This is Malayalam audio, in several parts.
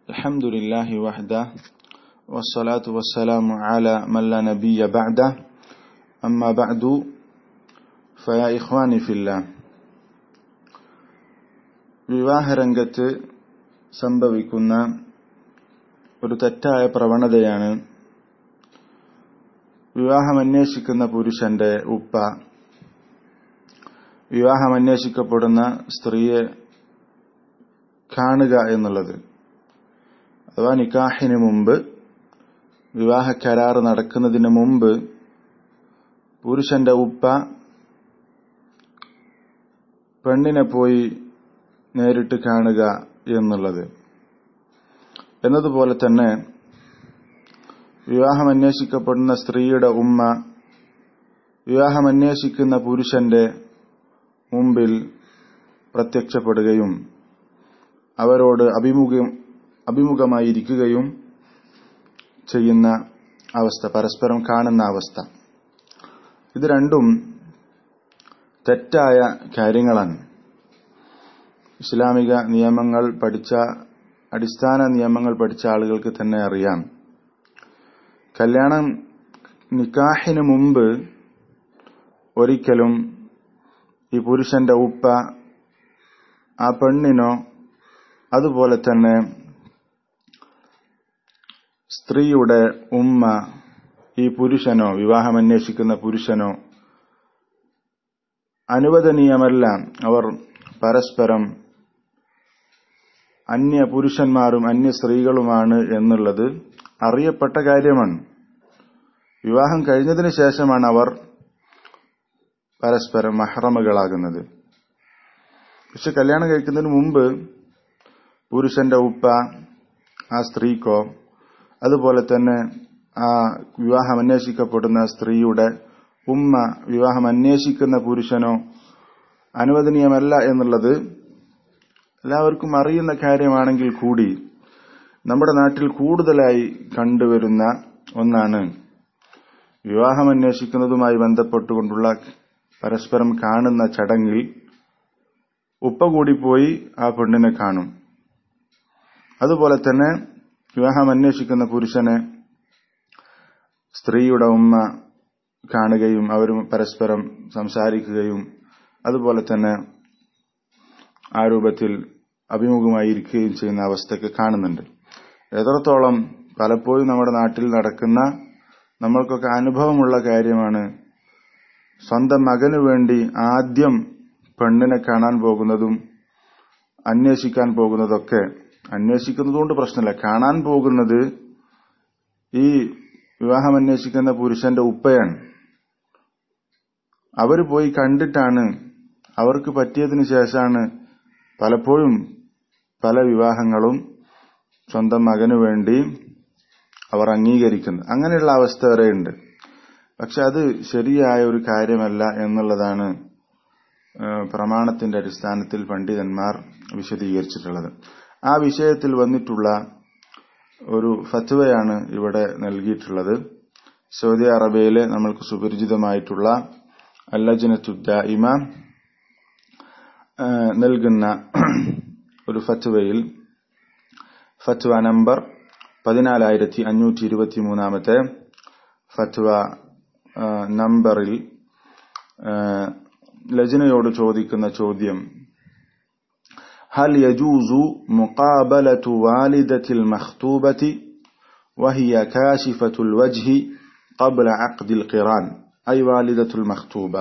الحمد لله وحده والصلاة والسلام على من لا نبي بعده أما بعد فيا إخواني في الله വിവാഹരംഗത്ത് സംഭവിക്കുന്ന ഒരു തെറ്റായ പ്രവണതയാണ് വിവാഹം അന്വേഷിക്കുന്ന പുരുഷന്റെ ഉപ്പ വിവാഹം അന്വേഷിക്കപ്പെടുന്ന സ്ത്രീയെ കാണുക എന്നുള്ളത് അഥവാ നിക്കാഹിന് മുമ്പ് വിവാഹ കരാർ നടക്കുന്നതിന് മുമ്പ് പുരുഷന്റെ ഉപ്പ പെണ്ണിനെ പോയി നേരിട്ട് കാണുക എന്നുള്ളത് എന്നതുപോലെ തന്നെ വിവാഹം അന്വേഷിക്കപ്പെടുന്ന സ്ത്രീയുടെ ഉമ്മ വിവാഹം അന്വേഷിക്കുന്ന പുരുഷന്റെ മുമ്പിൽ പ്രത്യക്ഷപ്പെടുകയും അവരോട് അഭിമുഖം അഭിമുഖമായിരിക്കുകയും ചെയ്യുന്ന അവസ്ഥ പരസ്പരം കാണുന്ന അവസ്ഥ ഇത് രണ്ടും തെറ്റായ കാര്യങ്ങളാണ് ഇസ്ലാമിക നിയമങ്ങൾ പഠിച്ച അടിസ്ഥാന നിയമങ്ങൾ പഠിച്ച ആളുകൾക്ക് തന്നെ അറിയാം കല്യാണം നിക്കാഹിന് മുമ്പ് ഒരിക്കലും ഈ പുരുഷന്റെ ഉപ്പ ആ പെണ്ണിനോ അതുപോലെ തന്നെ സ്ത്രീയുടെ ഉമ്മ ഈ പുരുഷനോ വിവാഹം അന്വേഷിക്കുന്ന പുരുഷനോ അനുവദനീയമല്ല അവർ പരസ്പരം അന്യ പുരുഷന്മാരും അന്യ സ്ത്രീകളുമാണ് എന്നുള്ളത് അറിയപ്പെട്ട കാര്യമാണ് വിവാഹം കഴിഞ്ഞതിന് ശേഷമാണ് അവർ പരസ്പരം മഹ്റമകളാകുന്നത് പക്ഷെ കല്യാണം കഴിക്കുന്നതിന് മുമ്പ് പുരുഷന്റെ ഉപ്പ ആ സ്ത്രീക്കോ അതുപോലെ തന്നെ ആ വിവാഹം അന്വേഷിക്കപ്പെടുന്ന സ്ത്രീയുടെ ഉമ്മ വിവാഹം അന്വേഷിക്കുന്ന പുരുഷനോ അനുവദനീയമല്ല എന്നുള്ളത് എല്ലാവർക്കും അറിയുന്ന കാര്യമാണെങ്കിൽ കൂടി നമ്മുടെ നാട്ടിൽ കൂടുതലായി കണ്ടുവരുന്ന ഒന്നാണ് വിവാഹം അന്വേഷിക്കുന്നതുമായി ബന്ധപ്പെട്ടുകൊണ്ടുള്ള പരസ്പരം കാണുന്ന ചടങ്ങിൽ ഉപ്പ കൂടി പോയി ആ പെണ്ണിനെ കാണും അതുപോലെ തന്നെ വിവാഹം അന്വേഷിക്കുന്ന പുരുഷനെ സ്ത്രീയുടെ ഉമ്മ കാണുകയും അവരും പരസ്പരം സംസാരിക്കുകയും അതുപോലെ തന്നെ ആ രൂപത്തിൽ അഭിമുഖമായിരിക്കുകയും ചെയ്യുന്ന അവസ്ഥയൊക്കെ കാണുന്നുണ്ട് എത്രത്തോളം പലപ്പോഴും നമ്മുടെ നാട്ടിൽ നടക്കുന്ന നമ്മൾക്കൊക്കെ അനുഭവമുള്ള കാര്യമാണ് സ്വന്തം മകനു വേണ്ടി ആദ്യം പെണ്ണിനെ കാണാൻ പോകുന്നതും അന്വേഷിക്കാൻ പോകുന്നതൊക്കെ അന്വേഷിക്കുന്നതുകൊണ്ട് പ്രശ്നമില്ല കാണാൻ പോകുന്നത് ഈ വിവാഹം അന്വേഷിക്കുന്ന പുരുഷന്റെ ഉപ്പയാണ് അവർ പോയി കണ്ടിട്ടാണ് അവർക്ക് പറ്റിയതിനു ശേഷമാണ് പലപ്പോഴും പല വിവാഹങ്ങളും സ്വന്തം മകനു വേണ്ടി അവർ അംഗീകരിക്കുന്നത് അങ്ങനെയുള്ള അവസ്ഥ വരെയുണ്ട് പക്ഷെ അത് ശരിയായ ഒരു കാര്യമല്ല എന്നുള്ളതാണ് പ്രമാണത്തിന്റെ അടിസ്ഥാനത്തിൽ പണ്ഡിതന്മാർ വിശദീകരിച്ചിട്ടുള്ളത് ആ വിഷയത്തിൽ വന്നിട്ടുള്ള ഒരു ഫത്വയാണ് ഇവിടെ നൽകിയിട്ടുള്ളത് സൗദി അറേബ്യയിലെ നമ്മൾക്ക് സുപരിചിതമായിട്ടുള്ള അല്ലജനത്തുദ്ദ ഇമ നൽകുന്ന ഒരു ഫത്വയിൽ ഫത്വ നമ്പർ പതിനാലായിരത്തി അഞ്ഞൂറ്റി ഇരുപത്തി മൂന്നാമത്തെ ഫത്വ നമ്പറിൽ ലജനയോട് ചോദിക്കുന്ന ചോദ്യം هل يجوز مقابلة والدة المخطوبة وهي كاشفة الوجه قبل عقد القران أي والدة المخطوبة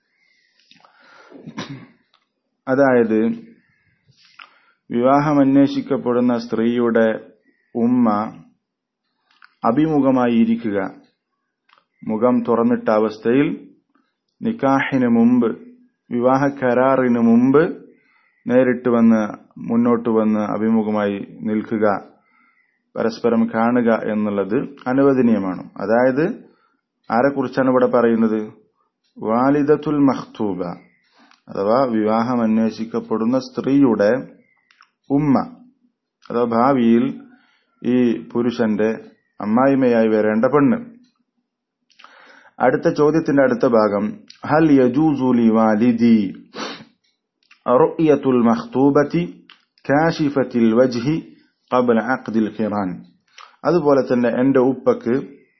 അതായത് വിവാഹം അന്വേഷിക്കപ്പെടുന്ന സ്ത്രീയുടെ ഉമ്മ അഭിമുഖമായി ഇരിക്കുക മുഖം തുറന്നിട്ട അവസ്ഥയിൽ നിക്കാഹിന് മുമ്പ് വിവാഹ കരാറിന് മുമ്പ് നേരിട്ട് വന്ന് മുന്നോട്ട് വന്ന് അഭിമുഖമായി നിൽക്കുക പരസ്പരം കാണുക എന്നുള്ളത് അനുവദനീയമാണ് അതായത് ആരെക്കുറിച്ചാണ് ഇവിടെ പറയുന്നത് വാലിദത്തുൽ മഖ്തൂബ അഥവാ വിവാഹം അന്വേഷിക്കപ്പെടുന്ന സ്ത്രീയുടെ ഉമ്മ അഥവാ ഭാവിയിൽ ഈ പുരുഷന്റെ അമ്മായിമയായി വരേണ്ട പെണ്ണ് അടുത്ത ചോദ്യത്തിന്റെ അടുത്ത ഭാഗം ഹൽ യജൂസുലി വാലിദി رؤية المخطوبة كاشفة الوجه قبل عقد القران അതുപോലെ തന്നെ എന്റെ ഉപ്പക്ക്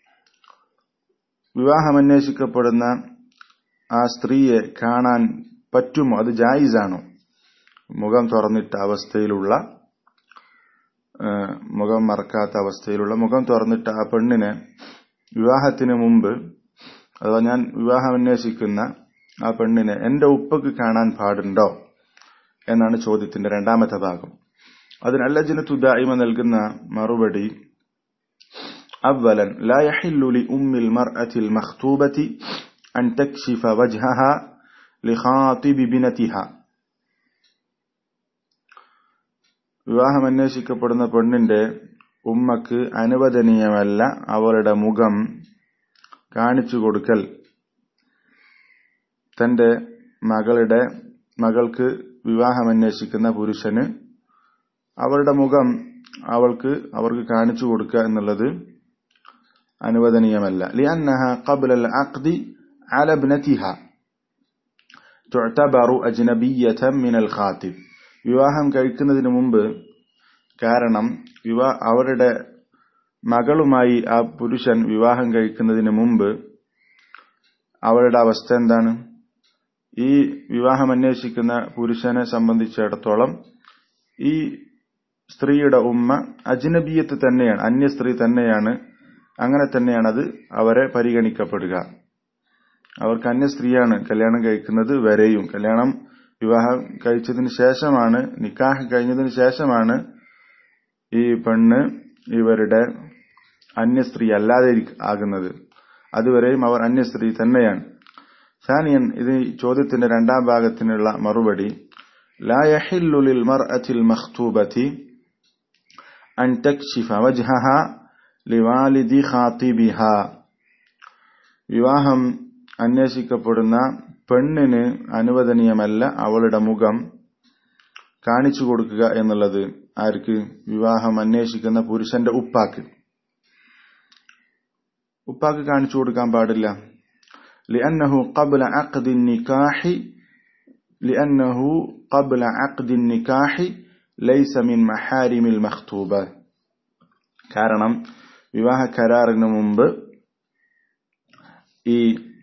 വിവാഹം അന്വേഷിക്കപ്പെടുന്ന ആ സ്ത്രീയെ കാണാൻ പറ്റുമോ അത് ജായിസാണോ മുഖം തുറന്നിട്ട അവസ്ഥയിലുള്ള മുഖം മറക്കാത്ത അവസ്ഥയിലുള്ള മുഖം തുറന്നിട്ട ആ പെണ്ണിനെ വിവാഹത്തിന് മുമ്പ് അഥവാ ഞാൻ വിവാഹം അന്വേഷിക്കുന്ന ആ പെണ്ണിനെ എന്റെ ഉപ്പക്ക് കാണാൻ പാടുണ്ടോ എന്നാണ് ചോദ്യത്തിന്റെ രണ്ടാമത്തെ ഭാഗം അതിന് അല്ലജിന് തുദായിമ നൽകുന്ന മറുപടി أولا لا يحل لأم المرأة المخطوبة أن تكشف وجهها لخاطب بنتها വിവാഹം അന്വേഷിക്കപ്പെടുന്ന പെണ്ണിന്റെ ഉമ്മക്ക് അനുവദനീയമല്ല അവളുടെ മുഖം കാണിച്ചു കൊടുക്കൽ തന്റെ മകളുടെ മകൾക്ക് വിവാഹം അന്വേഷിക്കുന്ന പുരുഷന് അവരുടെ മുഖം അവൾക്ക് അവർക്ക് കാണിച്ചു കൊടുക്കുക എന്നുള്ളത് അനുവദനീയമല്ല ലിഅന്നഹ ഖബ്ല അൽ-അഖ്ദി അല ഇബ്നതിഹ തുഅതബറു അജ്നബിയ്യതൻ മിനൽ ഖാതിബ് വിവാഹം കഴിക്കുന്നതിന് മുമ്പ് കാരണം വിവാ അവരുടെ മകളുമായി ആ പുരുഷൻ വിവാഹം കഴിക്കുന്നതിന് മുമ്പ് അവരുടെ അവസ്ഥ എന്താണ് ഈ വിവാഹം അന്വേഷിക്കുന്ന പുരുഷനെ സംബന്ധിച്ചിടത്തോളം ഈ സ്ത്രീയുടെ ഉമ്മ അജ്നബിയത്ത് തന്നെയാണ് അന്യ സ്ത്രീ തന്നെയാണ് അങ്ങനെ തന്നെയാണ് അത് അവരെ പരിഗണിക്കപ്പെടുക അവർക്ക് അന്യ സ്ത്രീയാണ് കല്യാണം കഴിക്കുന്നത് വരെയും കല്യാണം വിവാഹം കഴിച്ചതിന് ശേഷമാണ് നിക്കാഹ് കഴിഞ്ഞതിന് ശേഷമാണ് ഈ പെണ്ണ് ഇവരുടെ അന്യ സ്ത്രീ അല്ലാതെ ആകുന്നത് അതുവരെയും അവർ അന്യ സ്ത്രീ തന്നെയാണ് സാനിയൻ ഇത് ചോദ്യത്തിന്റെ രണ്ടാം ഭാഗത്തിനുള്ള മറുപടി لا يحل للمرأة المخطوبة أن تكشف وجهها لوالد خاطبها വിവാഹം അന്വേഷിക്കപ്പെടുന്ന പെണ്ണിന് അനുവദനീയമല്ല അവളുടെ മുഖം കാണിച്ചു കൊടുക്കുക എന്നുള്ളത് ആർക്ക് വിവാഹം അന്വേഷിക്കുന്ന പുരുഷന്റെ ഉപ്പാക്ക് ഉപ്പാക്ക് കാണിച്ചു കൊടുക്കാൻ പാടില്ല ലിഅന്നഹു ഖബ്ല അഖ്ദി നിക്കാഹി لأنه قبل عقد النكاح ليس من محارم المخطوبة കാരണം വിവാഹ കരാറിന് മുമ്പ് ഈ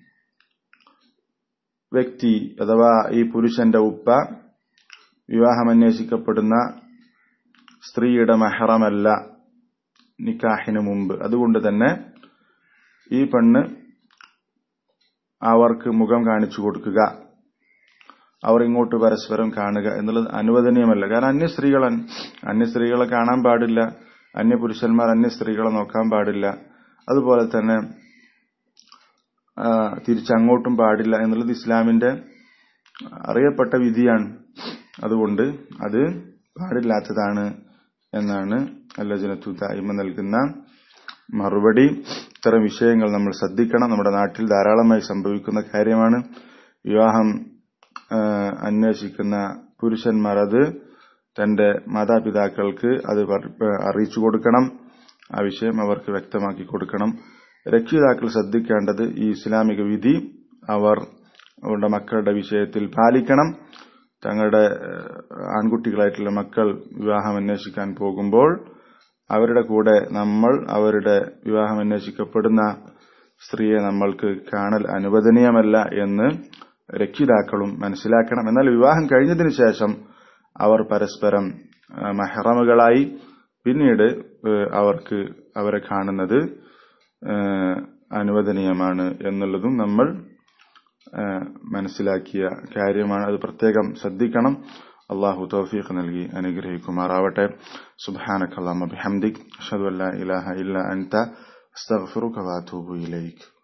വ്യക്തി അഥവാ ഈ പുരുഷന്റെ ഉപ്പ വിവാഹം അന്വേഷിക്കപ്പെടുന്ന സ്ത്രീയുടെ മെഹറമല്ല നിക്കാഹിന് മുമ്പ് അതുകൊണ്ട് തന്നെ ഈ പെണ്ണ് അവർക്ക് മുഖം കാണിച്ചു കൊടുക്കുക അവർ ഇങ്ങോട്ട് പരസ്പരം കാണുക എന്നുള്ളത് അനുവദനീയമല്ല കാരണം അന്യ സ്ത്രീകൾ അന്യ സ്ത്രീകളെ കാണാൻ പാടില്ല അന്യ പുരുഷന്മാർ അന്യ സ്ത്രീകളെ നോക്കാൻ പാടില്ല അതുപോലെ തന്നെ തിരിച്ചങ്ങോട്ടും പാടില്ല എന്നുള്ളത് ഇസ്ലാമിന്റെ അറിയപ്പെട്ട വിധിയാണ് അതുകൊണ്ട് അത് പാടില്ലാത്തതാണ് എന്നാണ് അല്ലജനത്തു തായ്മ നൽകുന്ന മറുപടി ഇത്തരം വിഷയങ്ങൾ നമ്മൾ ശ്രദ്ധിക്കണം നമ്മുടെ നാട്ടിൽ ധാരാളമായി സംഭവിക്കുന്ന കാര്യമാണ് വിവാഹം അന്വേഷിക്കുന്ന പുരുഷന്മാർ അത് തന്റെ മാതാപിതാക്കൾക്ക് അത് അറിയിച്ചു കൊടുക്കണം ആ വിഷയം അവർക്ക് വ്യക്തമാക്കി കൊടുക്കണം രക്ഷിതാക്കൾ ശ്രദ്ധിക്കേണ്ടത് ഈ ഇസ്ലാമിക വിധി അവർ അവരുടെ മക്കളുടെ വിഷയത്തിൽ പാലിക്കണം തങ്ങളുടെ ആൺകുട്ടികളായിട്ടുള്ള മക്കൾ വിവാഹം അന്വേഷിക്കാൻ പോകുമ്പോൾ അവരുടെ കൂടെ നമ്മൾ അവരുടെ വിവാഹം അന്വേഷിക്കപ്പെടുന്ന സ്ത്രീയെ നമ്മൾക്ക് കാണൽ അനുവദനീയമല്ല എന്ന് രക്ഷിതാക്കളും മനസ്സിലാക്കണം എന്നാൽ വിവാഹം കഴിഞ്ഞതിന് ശേഷം അവർ പരസ്പരം മെഹറമുകളായി പിന്നീട് അവർക്ക് അവരെ കാണുന്നത് അനുവദനീയമാണ് എന്നുള്ളതും നമ്മൾ മനസ്സിലാക്കിയ കാര്യമാണ് അത് പ്രത്യേകം ശ്രദ്ധിക്കണം അള്ളാഹു തൗഫീഖ് നൽകി അനുഗ്രഹിക്കുമാറാവട്ടെ സുബ്ഹാനക അല്ലാഹുമ്മ ബിഹംദിക് അഷ്ഹദു അല്ലാ ഇലാഹ ഇല്ല അൻത അസ്തഗ്ഫിറുക വഅതൂബു ഇലൈക്